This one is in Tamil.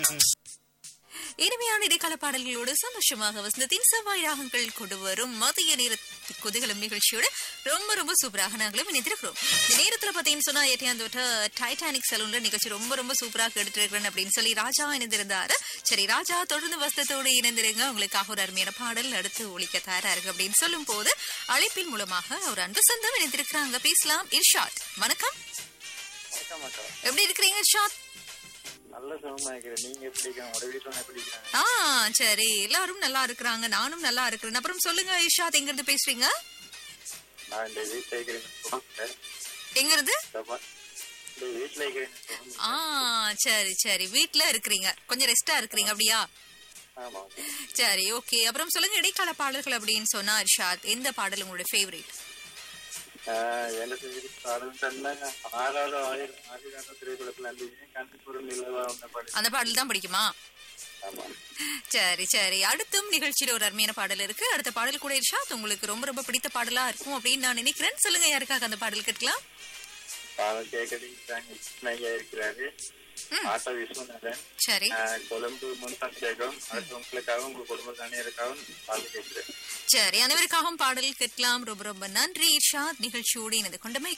இனிமையான இடைக்கால பாடல்களோடு சந்தோஷமாக வசந்தத்தின் செவ்வாய் ராகங்கள் கொண்டு வரும் மதிய நேர குதிகளும் நிகழ்ச்சியோட ரொம்ப ரொம்ப சூப்பராக நாங்களும் இணைந்திருக்கிறோம் இந்த நேரத்துல பாத்தீங்கன்னு சொன்னா எட்டியாந்து விட்ட டைட்டானிக் சலூன்ல நிகழ்ச்சி ரொம்ப ரொம்ப சூப்பராக எடுத்து இருக்கிறேன் அப்படின்னு சொல்லி ராஜா இணைந்திருந்தாரு சரி ராஜா தொடர்ந்து வசத்தோடு இணைந்திருங்க உங்களுக்காக ஒரு அருமையான பாடல் அடுத்து ஒழிக்க தயாரா இருக்கு அப்படின்னு சொல்லும் போது அழைப்பின் மூலமாக ஒரு அன்பு சொந்தம் இணைந்திருக்கிறாங்க பேசலாம் இர்ஷாத் வணக்கம் வணக்கம் அக்கா எப்படி இருக்கிறீங்க இர்ஷாத் நல்ல சுகமா இருக்கிறேன் நீங்க எப்படி இருக்கீங்க உங்க வீட்டுல எப்படி இருக்காங்க ஆ சரி எல்லாரும் நல்லா இருக்கிறாங்க நானும் நல்லா இருக்கிறேன் அப்புறம் சொல்லுங்க இஷாத் எங்க இருந்து பேசுறீங்க நான் இந்த வீட்டுல இருக்கிறேன் எங்க இருந்து இந்த வீட்டுல இருக்கிறேன் ஆ சரி சரி வீட்ல இருக்கிறீங்க கொஞ்சம் ரெஸ்டா இருக்கிறீங்க அப்படியா ஆமா சரி ஓகே அப்புறம் சொல்லுங்க இடைக்கால பாடல்கள் அப்படின்னு சொன்னா இர்ஷாத் எந்த பாடல் உங்களோட ஃபேவரட் ஆஹ் எனக்கு பாடல் சொன்னா ஆறாவது ஆயிரம் ஆயிரம் திரைப்படத்துல இருந்துச்சு கண்டிப்பூர் நிலவா வந்த பாடல் அந்த பாடல் தான் பிடிக்குமா ஆமா சரி சரி அடுத்தும் நிகழ்ச்சியில ஒரு அருமையான பாடல் இருக்கு அடுத்த பாடல் கூட இர்ஷாத் உங்களுக்கு ரொம்ப ரொம்ப பிடித்த பாடலா இருக்கும் அப்படின்னு நான் நினைக்கிறேன் சொல்லுங்க யாருக்காக அந்த பாடல் கேட்கலாம் பாடல் கேட்கறதுக்கு ஐயா இருக்கிறாரு ஆட்டோ விஸ்வநாதன் சரி ஆஹ் கொழும்பு முன்சான் சேகம் அடுத்து உங்களுக்காகவும் உங்க குடும்ப அனைவருக்காகவும் பாடல் கேட்கிறேன் சரி அனைவருக்காகவும் பாடல் கேட்கலாம் ரொம்ப ரொம்ப நன்றி இர்ஷாத் நிகழ்ச்சியோடு இணைந்து கொண்டமை